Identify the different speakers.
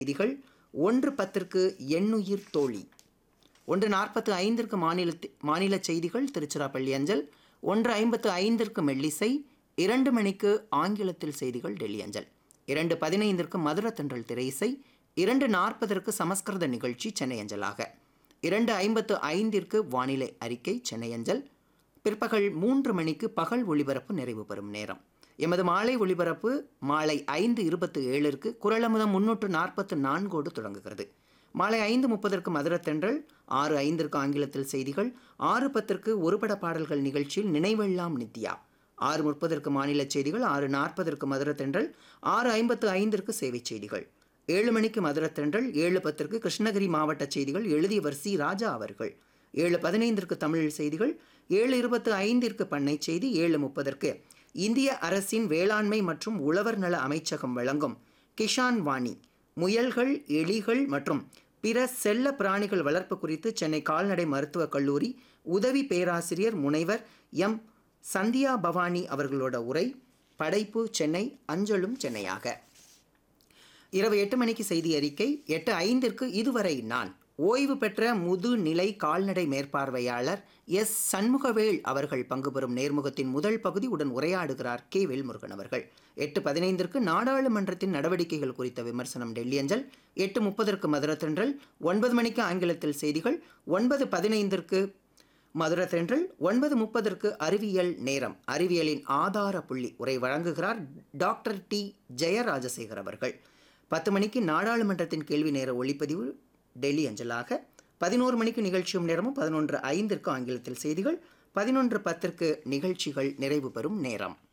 Speaker 1: செய்திகள் ஒன்று பத்திற்கு எண்ணுயிர் தோழி ஒன்று நாற்பத்து ஐந்திற்கு மாநில மாநில செய்திகள் திருச்சிராப்பள்ளி அஞ்சல் ஒன்று ஐம்பத்து ஐந்திற்கு மெல்லிசை இரண்டு மணிக்கு ஆங்கிலத்தில் செய்திகள் டெல்லி அஞ்சல் இரண்டு பதினைந்திற்கு மதுர தென்றல் திரையிசை இரண்டு நாற்பதற்கு சமஸ்கிருத நிகழ்ச்சி சென்னை அஞ்சலாக இரண்டு ஐம்பத்து ஐந்திற்கு வானிலை அறிக்கை சென்னை அஞ்சல் பிற்பகல் மூன்று மணிக்கு பகல் ஒளிபரப்பு நிறைவு பெறும் நேரம் எமது மாலை ஒளிபரப்பு மாலை ஐந்து இருபத்து ஏழிற்கு குரலமுதம் முன்னூற்று நாற்பத்து நான்கோடு தொடங்குகிறது மாலை ஐந்து முப்பதற்கு மதுரத்தென்றல் ஆறு ஐந்திற்கு ஆங்கிலத்தில் செய்திகள் ஆறு பத்திற்கு ஒருபட பாடல்கள் நிகழ்ச்சியில் நினைவெல்லாம் நித்யா ஆறு முப்பதற்கு மாநில செய்திகள் ஆறு நாற்பதற்கு மதுரத்தென்றல் ஆறு ஐம்பத்து ஐந்திற்கு சேவை செய்திகள் ஏழு மணிக்கு மதுரத்தென்றல் ஏழு பத்திற்கு கிருஷ்ணகிரி மாவட்ட செய்திகள் எழுதியவர் சி ராஜா அவர்கள் ஏழு பதினைந்திற்கு தமிழ் செய்திகள் ஏழு இருபத்து ஐந்திற்கு பண்ணை செய்தி ஏழு முப்பதற்கு இந்திய அரசின் வேளாண்மை மற்றும் உழவர் நல அமைச்சகம் வழங்கும் கிஷான் வாணி முயல்கள் எலிகள் மற்றும் பிற செல்ல பிராணிகள் வளர்ப்பு குறித்து சென்னை கால்நடை மருத்துவக் கல்லூரி உதவி பேராசிரியர் முனைவர் எம் சந்தியா பவானி அவர்களோட உரை படைப்பு சென்னை அஞ்சலும் சென்னையாக இரவு எட்டு மணிக்கு செய்தி அறிக்கை எட்டு ஐந்திற்கு இதுவரை நான் ஓய்வு பெற்ற முதுநிலை கால்நடை மேற்பார்வையாளர் எஸ் சண்முகவேல் அவர்கள் பங்கு பெறும் நேர்முகத்தின் முதல் பகுதி உடன் உரையாடுகிறார் கே வேல்முருகன் அவர்கள் எட்டு பதினைந்திற்கு நாடாளுமன்றத்தின் நடவடிக்கைகள் குறித்த விமர்சனம் டெல்லி அஞ்சல் எட்டு முப்பதற்கு மதுரத்தென்றல் ஒன்பது மணிக்கு ஆங்கிலத்தில் செய்திகள் ஒன்பது பதினைந்திற்கு மதுர தென்றல் ஒன்பது முப்பதற்கு அறிவியல் நேரம் அறிவியலின் ஆதார புள்ளி உரை வழங்குகிறார் டாக்டர் டி ஜெயராஜசேகர் அவர்கள் பத்து மணிக்கு நாடாளுமன்றத்தின் கேள்வி நேர ஒளிப்பதிவு டெல்லி அஞ்சலாக பதினோரு மணிக்கு நிகழ்ச்சியும் நேரமும் பதினொன்று ஐந்திற்கு ஆங்கிலத்தில் செய்திகள் பதினொன்று பத்திற்கு நிகழ்ச்சிகள் நிறைவு பெறும் நேரம்